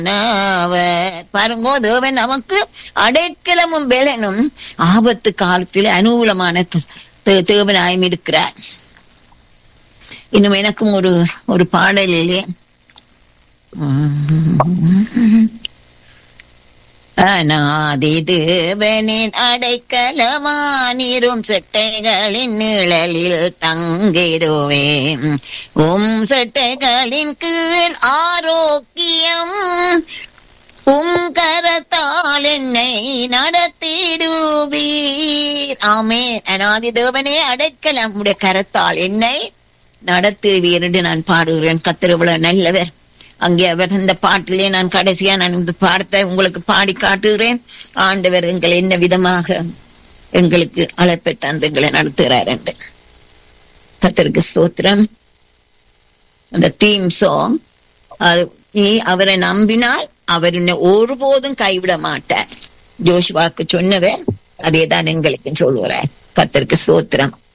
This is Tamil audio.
அவர் பாருங்கோ தேவன் நமக்கு அடைக்கலமும் வேலனும் ஆபத்து காலத்தில் அனுகூலமான த- தே- தேவனாயும் இருக்கிறார் இன்னும் எனக்கும் ஒரு ஒரு பாடலிலே அநாதி தேவனின் அடைக்கலமானிரும் செட்டைகளின் நிழலில் தங்கிடுவேன் உம் செட்டைகளின் கீழ் ஆரோக்கியம் உம் கரத்தால் என்னை நடத்திடுவீர் ஆமே அநாதி தேவனே அடைக்கலம் உடைய கரத்தால் என்னை நடத்துவீர் என்று நான் பாடுகிறேன் கத்திரவுல நல்லவர் அங்கே அவர் இந்த பாட்டிலே நான் கடைசியா நான் இந்த பாடத்தை உங்களுக்கு பாடி காட்டுகிறேன் ஆண்டவர் எங்களை என்ன விதமாக எங்களுக்கு அழைப்பை தந்து எங்களை நடத்துகிறார் என்று கத்தருக்கு ஸ்தோத்திரம் அந்த தீம் சாங் அது நீ அவரை நம்பினால் அவர் உன்னை ஒருபோதும் கைவிட மாட்டார் ஜோஷுவாக்கு சொன்னவர் அதேதான் எங்களுக்கு சொல்லுகிறார் கத்தருக்கு ஸ்தோத்திரம்